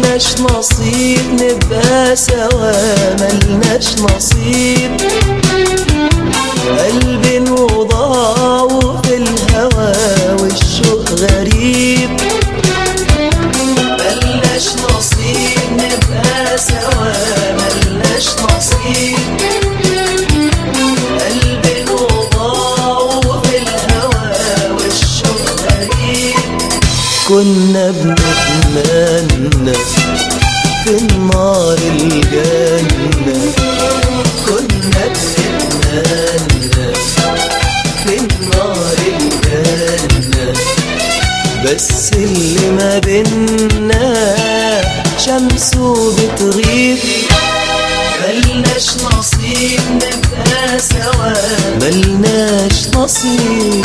ملناش نصيب نبقى سوا ملناش نصيب قلبي وضاع وفي الهوى والشوق غريب ملناش نصيب نبقى سوا ملناش نصيب قلبي وضاع وفي الهوى والشوق غريب كنا بنتمنى في النار الجنة كنا بنتمنى في النار الجنة بس اللي ما بينا شمسه بتغيب ملناش نصيب نبقى سوا ملناش نصيب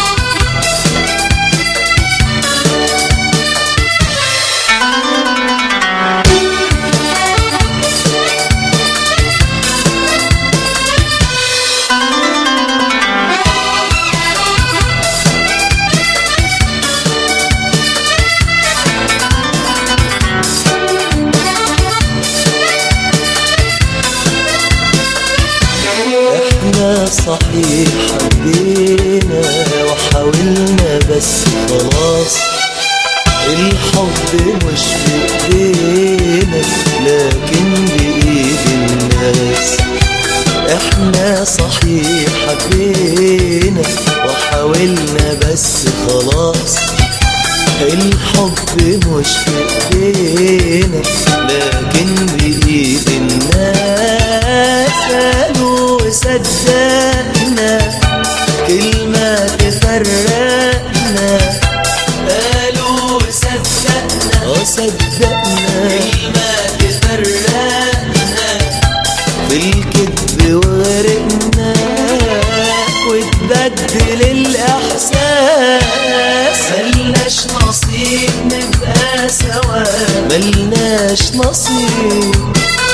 احنا صحيح حبينا وحاولنا بس خلاص الحب مش بايدينا لكن بايد الناس احنا صحيح حبينا وحاولنا بس خلاص الحب مش بايدينا لكن بايد الناس قالوا وصدقنا كلمة تفرقنا قالوا وصدقنا وصدقنا كلمة تفرقنا بالكذب وغرقنا وتبدل الإحساس ملناش نصيب نبقى سوا ملناش نصيب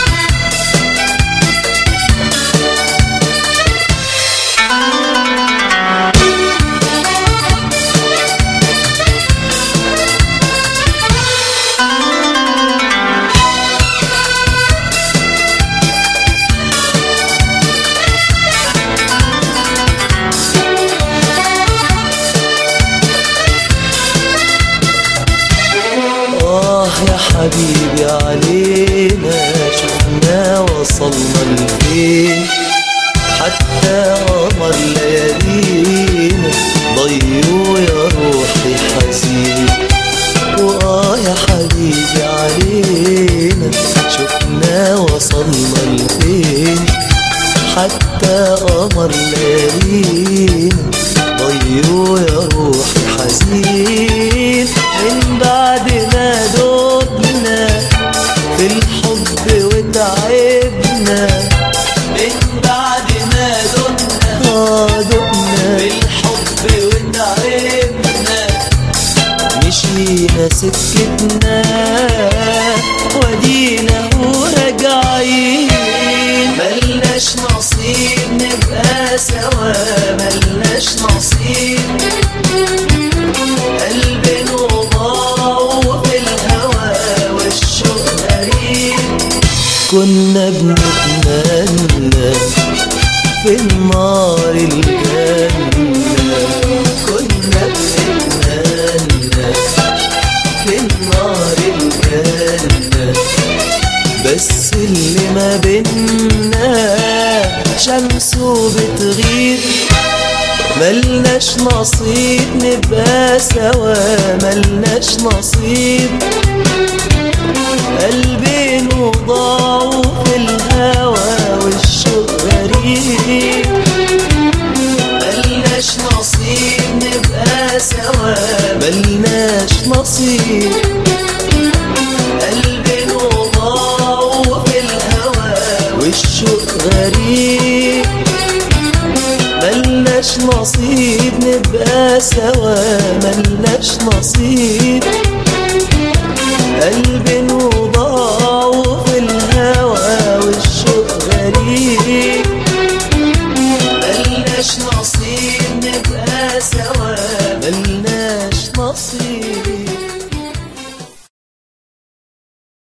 آه يا حبيبي علينا شفنا وصلنا لفين حتى قمر ليالينا ضيوا يا روحي حزين وآه يا حبيبي علينا شفنا وصلنا لفين حتى قمر ليالينا ضيوا يا روحي حزين من بعد ما دقنا في الحب وتعبنا من بعد ما دقنا اه دقنا في الحب وتعبنا مشينا سكتنا ودينا وراجعين ملناش نصيب نبقى سوا ملناش نصيب قلبي وضاع وفي الهوى والشوق غريب كنا بنتمنى في النار الجنة كنا بنتمنى في النار الجنة بس اللي ما بينا شمسه بتغيب ملناش نصيب نبقى سوا ملناش نصيب قلبي وضاع في الهوى والشوق غريب ملناش نصيب نبقى سوا ملناش نصيب قلبي وضاع في الهوى والشوق غريب ملناش نصيب نبقى سوا ملناش نصيب قلبي وضاع